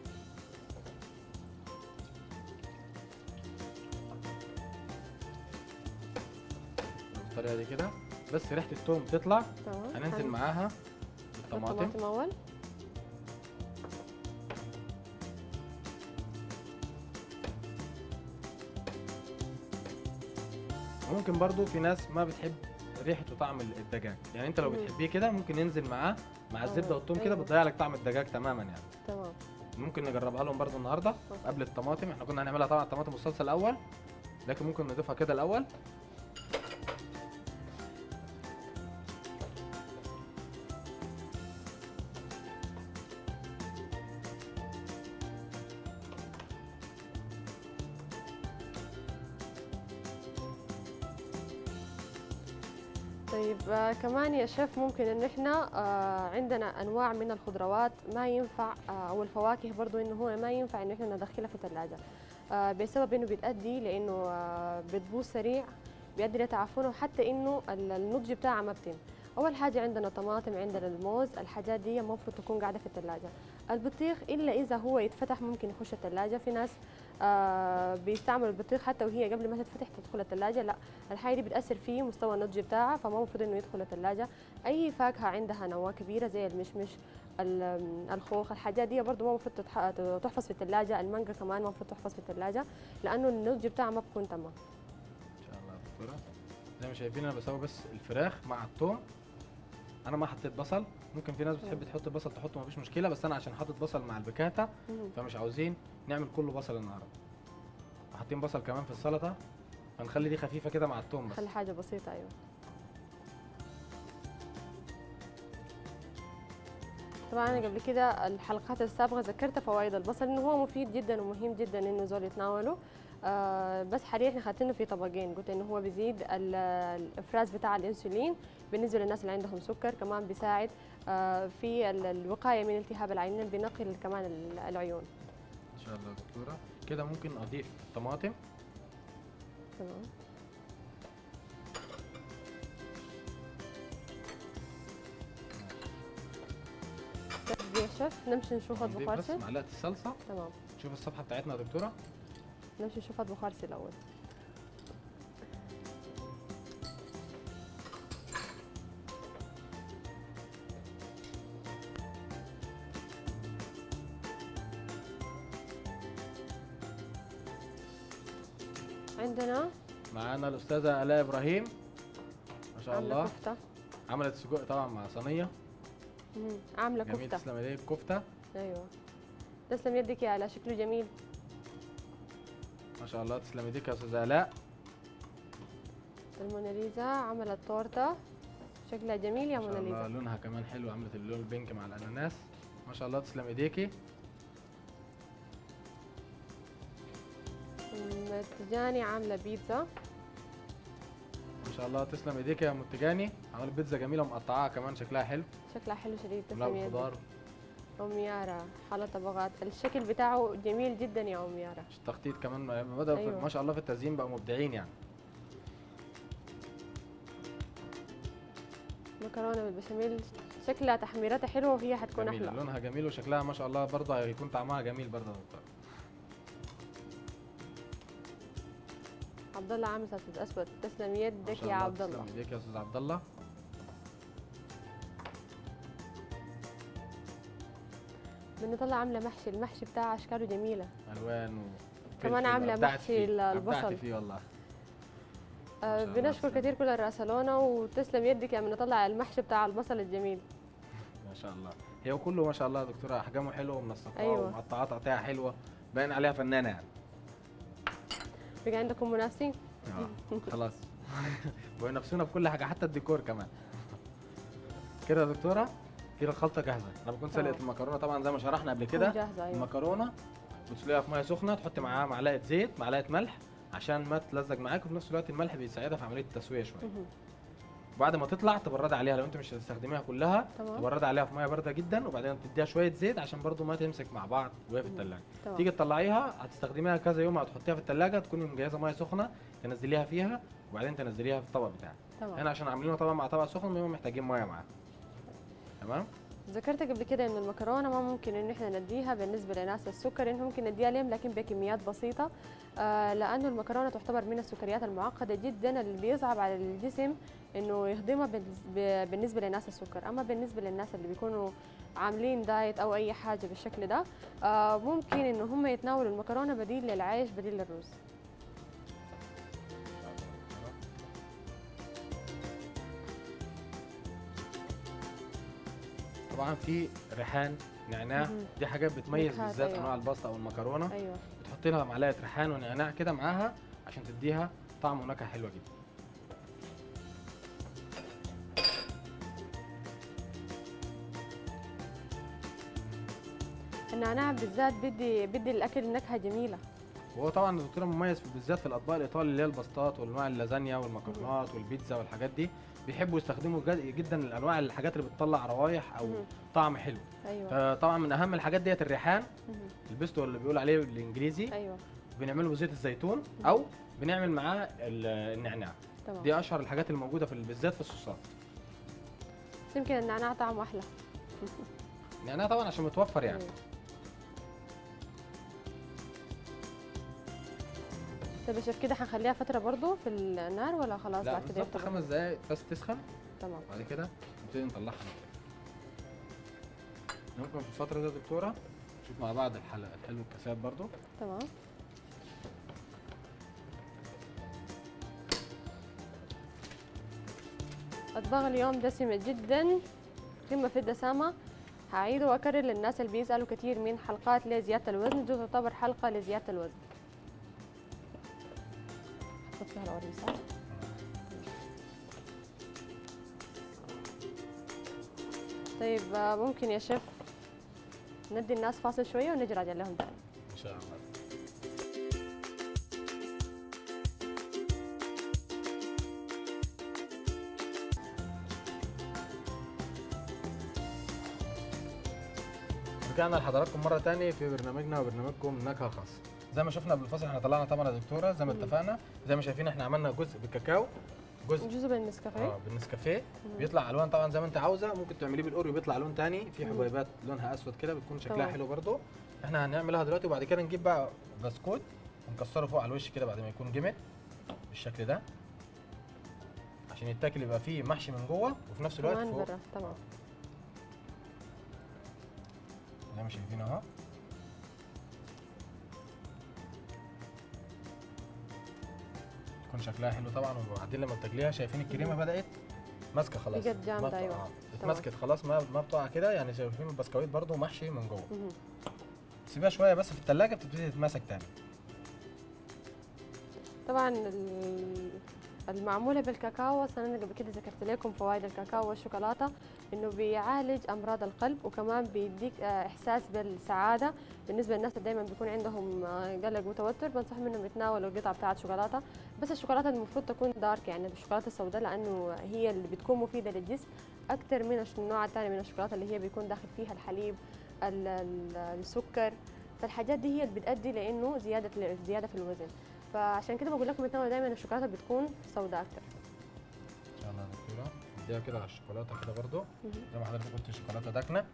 بالطريقه دي كده بس ريحه الثوم تطلع تمام هننزل هن- معاها الطماطم الطماطم اول ممكن برضو في ناس ما بتحب ريحه وطعم الدجاج يعني انت لو مم. بتحبيه كده ممكن ينزل معاه مع الزبده آه، والثوم كده أيوة. بتضيع لك طعم الدجاج تماما يعني تمام ممكن نجربها لهم برضو النهارده أوكي. قبل الطماطم احنا كنا هنعملها طبعا الطماطم والصلصه الاول لكن ممكن نضيفها كده الاول طيب آه كمان يا شيف ممكن ان احنا آه عندنا انواع من الخضروات ما ينفع آه او الفواكه برضو انه هو ما ينفع ان احنا ندخلها في الثلاجه آه بسبب انه بتأدي لانه آه بتبوظ سريع بيؤدي لتعفنه وحتى انه ال- النضج بتاعها ما بتم اول حاجه عندنا طماطم عندنا الموز الحاجات دي المفروض تكون قاعده في الثلاجه البطيخ الا اذا هو يتفتح ممكن يخش الثلاجه في ناس آه بيستعملوا البطيخ حتى وهي قبل ما تتفتح تدخل الثلاجه لا الحاجه دي بتاثر في مستوى النضج بتاعها فما المفروض انه يدخل الثلاجه اي فاكهه عندها نواه كبيره زي المشمش ال- الخوخ الحاجات دي برضه ما المفروض تتح- تحفظ في الثلاجه المانجا كمان ما المفروض تحفظ في الثلاجه لانه النضج بتاعها ما بيكون تمام ان شاء الله يا دكتوره زي ما شايفين انا بسوي بس الفراخ مع الثوم انا ما حطيت بصل ممكن في ناس بتحب تحط بصل تحطه مفيش مشكله بس انا عشان حاطط بصل مع البكاتا مهم. فمش عاوزين نعمل كله بصل النهارده حاطين بصل كمان في السلطه فنخلي دي خفيفه كده مع الثوم بس خلي حاجه بسيطه ايوه طبعا انا قبل كده الحلقات السابقه ذكرت فوائد البصل انه هو مفيد جدا ومهم جدا انه زول يتناوله آه بس حاليا احنا خدتينه في طبقين قلت انه هو بيزيد ال- الافراز بتاع الانسولين بالنسبه للناس اللي عندهم سكر كمان بيساعد آه في ال- الوقايه من التهاب العينين بينقي كمان ال- العيون ان شاء الله يا دكتوره كده ممكن اضيف طماطم تمام طيب يا شيف نمشي نشوف نضيف اطبخ بس هرسل معلقه الصلصه تمام شوف الصفحه بتاعتنا يا دكتوره نمشي نشوف اطبخ هرسل الاول عندنا معانا الاستاذه الاء ابراهيم ما شاء عامله الله كفته عملت سجق طبعا مع صينيه مم. عامله جميل كفته تسلم ايديك كفته ايوه تسلم يدك يا على شكله جميل ما شاء الله تسلم ايديك يا استاذه الاء الموناليزا عملت تورته شكلها جميل يا ما شاء الله موناليزا لونها كمان حلو عملت اللون البينك مع الاناناس ما شاء الله تسلم ايديكي أم تجاني عامله بيتزا ما شاء الله تسلم ايديك يا متجاني عملت بيتزا جميله مقطعاها كمان شكلها حلو شكلها حلو شديد ملها تسلم يدك بالخضار ام يارا حالة طبقات الشكل بتاعه جميل جدا يا ام يارا التخطيط كمان بدأ أيوة. ما شاء الله في التزيين بقوا مبدعين يعني مكرونه بالبشاميل شكلها تحميرتها حلوه وهي حتكون جميلة احلى لونها جميل وشكلها ما شاء الله برضه هيكون طعمها جميل برضه يا دكتور. عبد الله عامل سلطه اسود تسلم ما يدك شاء يا عبد الله تسلم ايديك يا استاذ عبد الله بنطلع عامله محشي المحشي بتاعها اشكاله جميله الوان و كمان فلفل. عاملة أبدعت محشي فيه. ال- أبدعت البصل. فيه والله آه شاء الله، بنشكر تسلم. كثير كل الراسلونه وتسلم يدك يا من نطلع المحشي بتاع البصل الجميل ما شاء الله هي كله ما شاء الله يا دكتوره احجامه حلوه ومنسقاه أيوة. ومقطعات قطعها حلوه باين عليها فنانه يعني بقى عندكم منافسين آه، خلاص وينافسونا في كل حاجه حتى الديكور كمان كده يا دكتوره كده الخلطه جاهزه انا بكون سلقت تمام. المكرونه طبعا زي ما شرحنا قبل تكون كده جاهزه ايوه المكرونه بتسلقيها في ميه سخنه تحطي معاها معلقه زيت معلقه ملح عشان ما تلزق معاك وفي نفس الوقت الملح بيساعدها في عمليه التسويه شويه مهم. وبعد ما تطلع تبردي عليها لو انت مش هتستخدميها كلها تمام تبردي عليها في ميه بارده جدا وبعدين تديها شويه زيت عشان برضو ما تمسك مع بعض وهي في مم. الثلاجه تمام تيجي تطلعيها هتستخدميها كذا يوم هتحطيها في الثلاجه تكوني مجهزه ميه سخنه تنزليها فيها وبعدين تنزليها في الطبق بتاعك تمام هنا عشان عاملينه طبعا مع طبق سخن بيبقوا محتاجين ميه معاه تمام ذكرت قبل كده ان المكرونه ما ممكن ان احنا نديها بالنسبه لناس السكر انه ممكن نديها لهم لكن بكميات بسيطه آه لانه المكرونه تعتبر من السكريات المعقده جدا اللي بيصعب على الجسم انه يهضمها بالنس- ب- بالنسبه لناس السكر اما بالنسبه للناس اللي بيكونوا عاملين دايت او اي حاجه بالشكل ده آه ممكن انه هم يتناولوا المكرونه بديل للعيش بديل للرز طبعا في ريحان نعناع مهم. دي حاجات بتميز نكهات، بالذات أيوة. انواع الباستا او المكرونه ايوه بتحطي لها معلقه ريحان ونعناع كده معاها عشان تديها طعم ونكهه حلوه جدا النعناع بالذات بدي بدي الاكل نكهه جميله وهو طبعا الدكتور مميز في- بالذات في الاطباق الايطالي اللي هي الباستات والانواع اللازانيا والمكرونات والبيتزا والحاجات دي بيحبوا يستخدموا جد- جدا الانواع الحاجات اللي بتطلع روايح او مهم. طعم حلو ايوه فطبعا من اهم الحاجات ديت الريحان مهم. البيستو اللي بيقول عليه بالانجليزي ايوه بنعمله بزيت الزيتون او بنعمل معاه ال- النعناع تمام دي اشهر الحاجات الموجوده في بالذات في الصوصات بس يمكن النعناع طعمه احلى النعناع طبعا عشان متوفر يعني أيوة. طيب يا شيف كده هنخليها فترة برضو في النار ولا خلاص لا بعد كده بالظبط يفتح خمس دقايق بس تسخن تمام بعد كده نبتدي نطلعها ممكن في الفترة دي يا دكتورة نشوف مع بعض الحلقة الحلو الكاسات برضو تمام أطباق اليوم دسمة جدا قمة في الدسامة هعيد وأكرر للناس اللي بيسألوا كتير من حلقات لزيادة الوزن دي تعتبر حلقة لزيادة الوزن حطيت فيها الأوريسة طيب آه، ممكن يا شيف ندي الناس فاصل شوية ونجي راجع لهم تاني إن شاء الله رجعنا لحضراتكم مرة تانية في برنامجنا وبرنامجكم نكهة خاصة زي ما شفنا بالفصل احنا طلعنا طبعا يا دكتورة زي ما مم. اتفقنا زي ما شايفين احنا عملنا جزء بالكاكاو جزء جزء من النسكافيه اه بالنسكافيه مم. بيطلع الوان طبعا زي ما انت عاوزه ممكن تعمليه بالاوريو بيطلع لون تاني في مم. حبيبات لونها اسود كده بتكون شكلها تمام. حلو برضو احنا هنعملها دلوقتي وبعد كده نجيب بقى بسكوت ونكسره فوق على الوش كده بعد ما يكون جمد بالشكل ده عشان يتاكل يبقى فيه محشي من جوه وفي نفس الوقت كمان فوق برا تمام زي ما شايفين اهو تكون شكلها حلو طبعا وبعدين لما بتاكليها شايفين الكريمه بدات ماسكه خلاص بقت جامدة، ما بتقع- أيوة. آه، اتمسكت خلاص ما ما بتقع كده يعني شايفين البسكويت برضو محشي من جوه مهم. سيبها شويه بس في الثلاجه بتبتدي تتماسك تاني طبعا ال- المعموله بالكاكاو أصلاً انا قبل كده ذكرت لكم فوائد الكاكاو والشوكولاته انه بيعالج امراض القلب وكمان بيديك آه، احساس بالسعاده بالنسبه للناس اللي دائما بيكون عندهم آه، قلق وتوتر بنصحهم انهم يتناولوا قطعه بتاعه شوكولاته بس الشوكولاته المفروض تكون دارك يعني الشوكولاته السوداء لانه هي اللي بتكون مفيده للجسم اكثر من الش- النوع الثاني من الشوكولاته اللي هي بيكون داخل فيها الحليب ال- ال- السكر فالحاجات دي هي اللي بتؤدي لانه زياده زياده في الوزن فعشان كده بقول لكم يتناولوا دايما الشوكولاته بتكون سوداء اكتر ان شاء الله يا دكتوره نديها كده على الشوكولاته كده برضو مهم. زي ما حضرتك قلت الشوكولاته داكنه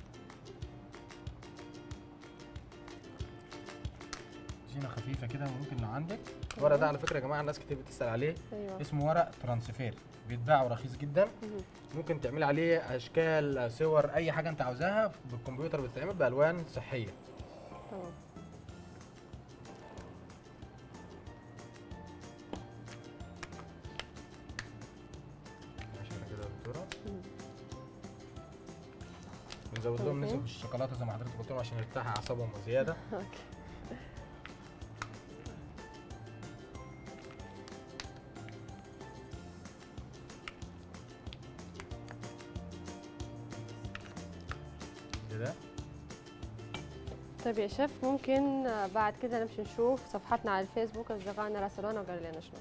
زينه خفيفه كده ممكن لو عندك الورق ده على فكره يا جماعه الناس كتير بتسال عليه ايوه اسمه ورق ترانسفير بيتباع ورخيص جدا مهم. ممكن تعملي عليه اشكال صور اي حاجه انت عاوزاها بالكمبيوتر بتتعمل بالوان صحيه تمام عشان كده يا دكتوره مم. بنزود لهم أوكي. نسب الشوكولاته زي ما حضرتك قلت لهم عشان يرتاحوا اعصابهم وزياده اوكي طيب يا شيف ممكن آه، بعد كده نمشي نشوف صفحتنا على الفيسبوك أصدقائنا راسلونا وقالوا لنا شنو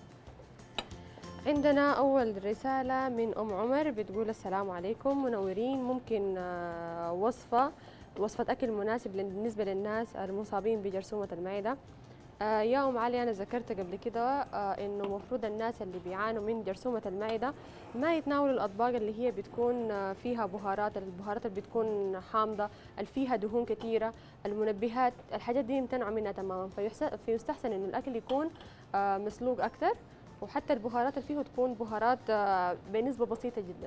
عندنا أول رسالة من أم عمر بتقول السلام عليكم منورين ممكن آه، وصفة وصفة أكل مناسب بالنسبة للناس المصابين بجرثومة المعدة آه، يا أم علي أنا ذكرت قبل كده آه، إنه المفروض الناس اللي بيعانوا من جرثومة المعدة ما يتناولوا الأطباق اللي هي بتكون آه، فيها بهارات البهارات اللي بتكون حامضة اللي فيها دهون كثيرة المنبهات الحاجات دي يمتنعوا منها تماما فيحس- فيستحسن إنه الأكل يكون آه، مسلوق أكثر وحتى البهارات اللي فيه تكون بهارات آه، بنسبة بسيطة جدا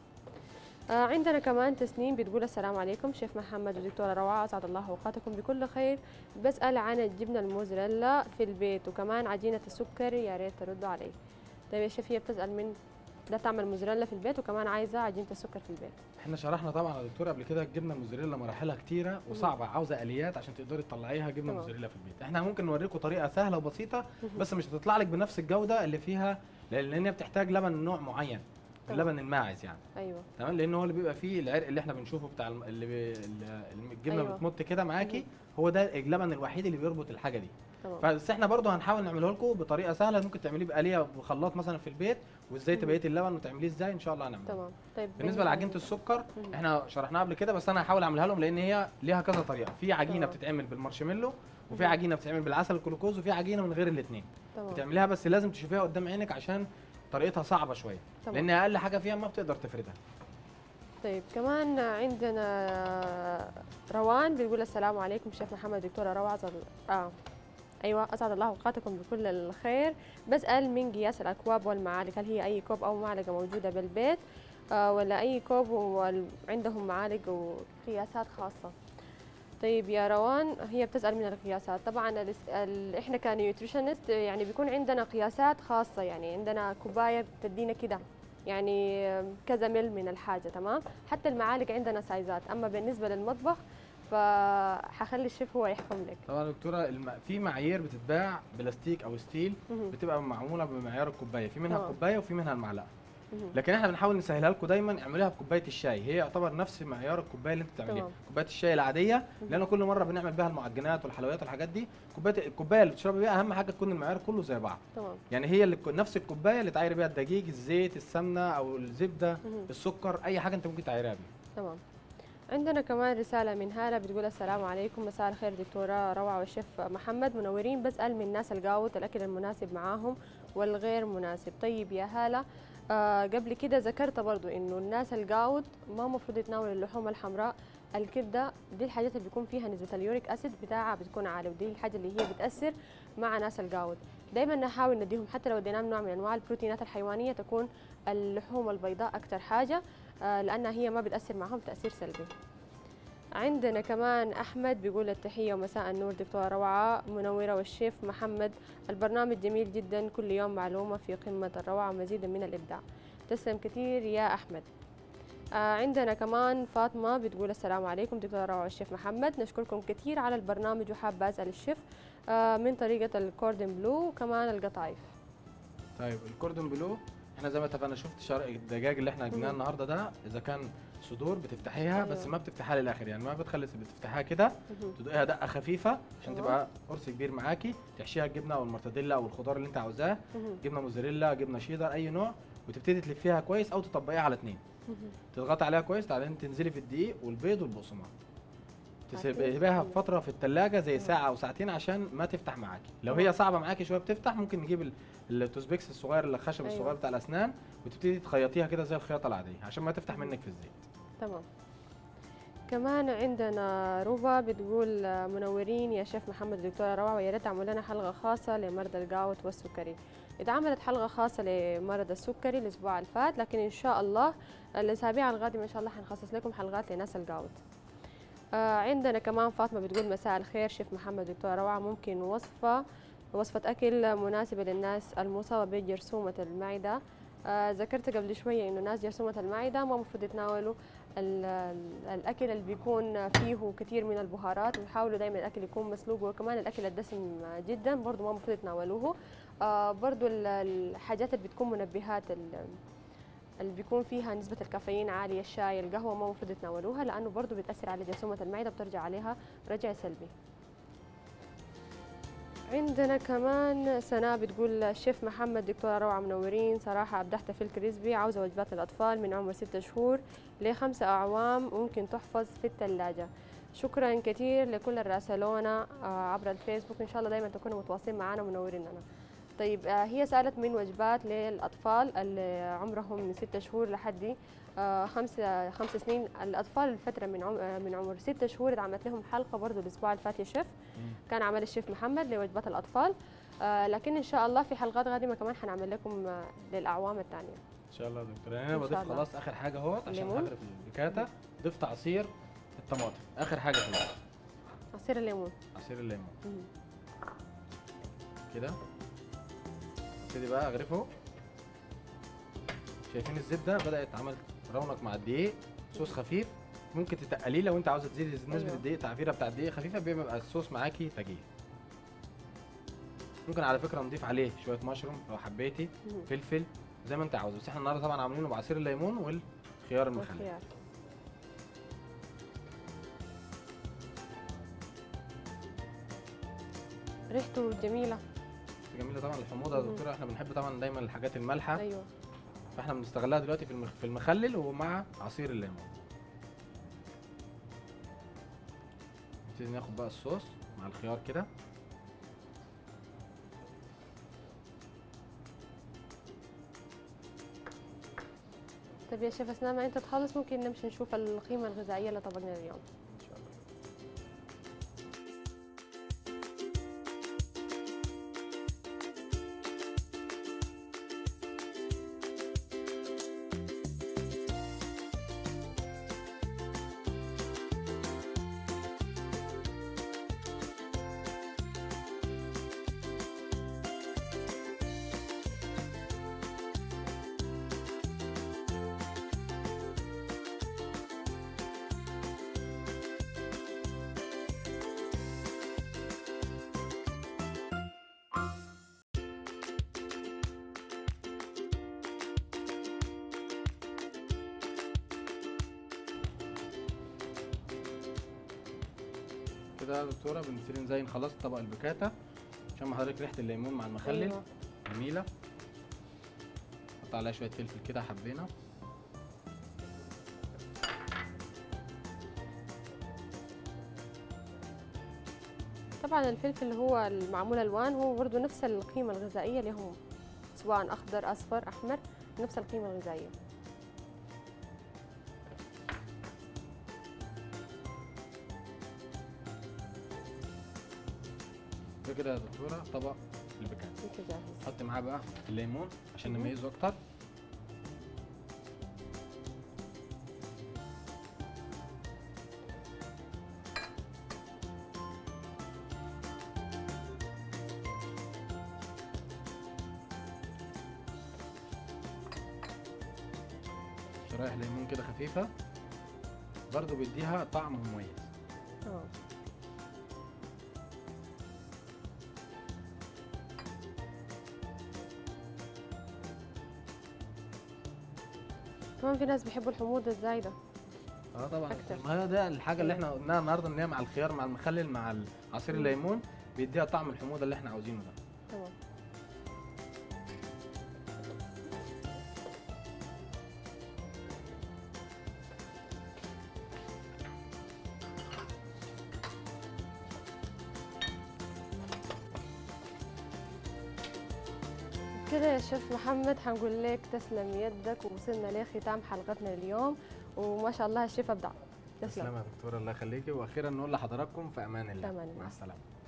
آه، عندنا كمان تسنيم بتقول السلام عليكم شيف محمد ودكتورة روعة أسعد الله أوقاتكم بكل خير بسأل عن الجبنة الموزاريلا في البيت وكمان عجينة السكر يا ريت تردوا علي طيب يا شيف هي بتسأل من ده تعمل موزاريلا في البيت وكمان عايزة عجينة السكر في البيت احنا شرحنا طبعا يا دكتور قبل كده الجبنه الموزاريلا مراحلها كتيره وصعبه عاوزه اليات عشان تقدري تطلعيها جبنه تمام. موزاريلا في البيت احنا ممكن نوريكم طريقه سهله وبسيطه مهم. بس مش هتطلع لك بنفس الجوده اللي فيها لان هي بتحتاج لبن نوع معين تمام. اللبن الماعز يعني أيوة تمام لان هو اللي بيبقى فيه العرق اللي احنا بنشوفه بتاع الم- اللي بي... اللي الجبنه أيوة. أيوة. بتمط كده معاكي مهم. هو ده اللبن الوحيد اللي بيربط الحاجه دي تمام بس احنا برضو هنحاول نعمله لكم بطريقه سهله ممكن تعمليه بآلية بخلاط مثلا في البيت وازاي مهم. تبيتي اللبن وتعمليه ازاي ان شاء الله هنعمله تمام طيب بالنسبه لعجينه السكر مهم. احنا شرحناها قبل كده بس انا هحاول اعملها لهم لان هي ليها كذا طريقه في عجينه تمام. بتتعمل بالمارشميلو وفي مهم. عجينه بتتعمل بالعسل الجلوكوز وفي عجينه من غير الاثنين تمام بتعمليها بس لازم تشوفيها قدام عينك عشان طريقتها صعبه شويه تمام. لان اقل حاجه فيها ما بتقدر تفردها طيب كمان عندنا روان بيقول السلام عليكم شيف محمد دكتورة روعة أسعد آه أيوة أسعد الله أوقاتكم بكل الخير بسأل من قياس الأكواب والمعالق هل هي أي كوب أو معلقة موجودة بالبيت آه ولا أي كوب وعندهم معالق وقياسات خاصة طيب يا روان هي بتسأل من القياسات طبعا الاس- ال... احنا كنيوتريشنست يعني بيكون عندنا قياسات خاصة يعني عندنا كوباية بتدينا كده يعني كذا مل من الحاجة تمام حتى المعالق عندنا سايزات أما بالنسبة للمطبخ فحخلي الشيف هو يحكم لك طبعا يا دكتوره الم... في معايير بتتباع بلاستيك او ستيل مهم. بتبقى معموله بمعيار الكوبايه في منها تمام. الكوبايه وفي منها المعلقه مهم. لكن احنا بنحاول نسهلها لكم دايما اعمليها بكوبايه الشاي هي يعتبر نفس معيار الكوبايه اللي انت بتعمليها تمام. كوبايه الشاي العاديه لان كل مره بنعمل بيها المعجنات والحلويات والحاجات دي كوبايه الكوبايه اللي بتشربي بيها اهم حاجه تكون المعيار كله زي بعض تمام يعني هي اللي نفس الكوبايه اللي تعايري بيها الدقيق الزيت السمنه او الزبده مهم. السكر اي حاجه انت ممكن تعايريها بيها تمام عندنا كمان رسالة من هالة بتقول السلام عليكم مساء الخير دكتورة روعة والشيف محمد منورين بسأل من ناس القاوت الأكل المناسب معاهم والغير مناسب طيب يا هالة آه قبل كده ذكرت برضو إنه الناس القاوت ما مفروض يتناولوا اللحوم الحمراء الكبدة دي الحاجات اللي بيكون فيها نسبة اليوريك أسيد بتاعها بتكون عالية ودي الحاجة اللي هي بتأثر مع ناس القاوت دايما نحاول نديهم حتى لو اديناهم نوع من انواع البروتينات الحيوانيه تكون اللحوم البيضاء اكثر حاجه آه، لانها هي ما بتاثر معهم تاثير سلبي عندنا كمان احمد بيقول التحيه ومساء النور دكتوره روعه منوره والشيف محمد البرنامج جميل جدا كل يوم معلومه في قمه الروعه ومزيدا من الابداع تسلم كثير يا احمد آه عندنا كمان فاطمه بتقول السلام عليكم دكتوره روعه والشيف محمد نشكركم كثير على البرنامج وحابه اسال الشيف آه من طريقه الكوردن بلو وكمان القطايف طيب الكوردون بلو احنا زي ما اتفقنا شفت شرق الدجاج اللي احنا جبناه مهم. النهارده ده اذا كان صدور بتفتحيها أيوة. بس ما بتفتحيها للاخر يعني ما بتخلي بتفتحيها كده مهم. تدقيها دقه خفيفه عشان تمام. تبقى قرص كبير معاكي تحشيها الجبنه او المرتديلا او الخضار اللي انت عاوزاه مهم. جبنه موزاريلا جبنه شيدر اي نوع وتبتدي تلفيها كويس او تطبقيها على اتنين مهم. تضغطي عليها كويس بعدين تنزلي في الدقيق والبيض والبقسماط عارفين؟ تسيبيها في فتره في الثلاجه زي ساعه او ساعتين عشان ما تفتح معاكي لو هي صعبه معاكي شويه بتفتح ممكن نجيب ال- التوزبيكس الصغير اللي الخشب أيوة. الصغير بتاع الاسنان وتبتدي تخيطيها كده زي الخياطه العاديه عشان ما تفتح منك في الزيت تمام كمان عندنا روبا بتقول آه، منورين يا شيف محمد الدكتورة روعة ويا ريت تعمل لنا حلقة خاصة لمرضى القاوت والسكري اتعملت حلقة خاصة لمرضى السكري الأسبوع اللي فات لكن إن شاء الله الأسابيع القادمة إن شاء الله حنخصص لكم حلقات لناس القاوت آه عندنا كمان فاطمة بتقول مساء الخير شيف محمد دكتورة روعة ممكن وصفة وصفة أكل مناسبة للناس المصابة بجرثومة المعدة آه ذكرت قبل شوية إنه ناس جرثومة المعدة ما المفروض يتناولوا ال- ال- الأكل اللي بيكون فيه كثير من البهارات ويحاولوا دائما الأكل يكون مسلوق وكمان الأكل الدسم جدا برضو ما المفروض يتناولوه آه برضو ال- الحاجات اللي بتكون منبهات ال- اللي بيكون فيها نسبة الكافيين عالية الشاي القهوة ما المفروض يتناولوها لأنه برضه بتأثر على جرثومة المعدة بترجع عليها رجع سلبي عندنا كمان سناء بتقول الشيف محمد دكتورة روعة منورين صراحة أبدحت في الكريسبي عاوزة وجبات الأطفال من عمر ستة شهور لخمسة أعوام ممكن تحفظ في الثلاجة شكرا كثير لكل الراسلونا آه، عبر الفيسبوك إن شاء الله دايما تكونوا متواصلين معنا ومنوريننا طيب آه، هي سألت من وجبات للأطفال اللي عمرهم من ستة شهور لحد آه، خمسة خمس سنين الأطفال الفترة من عمر آه، من عمر ستة شهور اتعملت لهم حلقة برضو الأسبوع اللي فات يا شيف كان عمل الشيف محمد لوجبات الأطفال آه، لكن إن شاء الله في حلقات قادمة كمان حنعمل لكم آه، للأعوام الثانية ان شاء الله يا دكتور يعني إن انا شاء بضيف الله. خلاص اخر حاجه اهوت عشان الليمون. هغرف البيكاتا ضفت عصير الطماطم اخر حاجه في الوقت. عصير الليمون عصير الليمون مم. كده ابتدي بقى اغرفه شايفين الزبده بدات عملت رونق مع الدقيق صوص خفيف ممكن تتقليه لو انت عاوزه تزيدي نسبه أيوة. الدقيق تعفيره بتاع الدقيق خفيفه بيبقى الصوص معاكي تجيه ممكن على فكره نضيف عليه شويه مشروم لو حبيتي مم. فلفل زي ما انت عاوز بس احنا النهارده طبعا عاملينه بعصير الليمون والخيار المخلل والخيار ريحته جميلة جميله طبعا الحموضه يا مم. دكتوره احنا بنحب طبعا دايما الحاجات المالحه أيوه فاحنا بنستغلها دلوقتي في المخ... في المخلل ومع عصير الليمون نبتدي ناخد بقى الصوص مع الخيار كده طيب يا شيف أثناء ما أنت تخلص ممكن نمشي نشوف القيمة الغذائية لطبقنا اليوم ان شاء الله كده يا دكتوره بنبتدي نزين خلاص طبق البكاتا عشان ما حضرتك ريحه الليمون مع المخلل أيوه. جميله نحط عليها شويه فلفل كده حبينا طبعا الفلفل اللي هو المعمول الوان هو برضه نفس القيمه الغذائيه لهم سواء اخضر اصفر احمر نفس القيمه الغذائيه ده كده يا دكتوره طبق البكاتا انت جاهز نحط معاه بقى الليمون عشان مهم. نميزه اكتر شرايح ليمون كده خفيفة برضو بيديها طعم مميز تمام كمان في ناس بيحبوا الحموضه الزايده اه طبعا أكتر. ما هي ده الحاجة اللي احنا قلناها النهارده ان هي مع الخيار مع المخلل مع عصير مم. الليمون بيديها طعم الحموضة اللي احنا عاوزينه ده تمام كده يا شيف محمد حنقول لك تسلم يدك ووصلنا لختام حلقتنا اليوم وما شاء الله الشيف ابدع تسلم تسلم يا دكتورة الله يخليكي واخيرا نقول لحضراتكم في امان الله في أمان الله. مع السلامة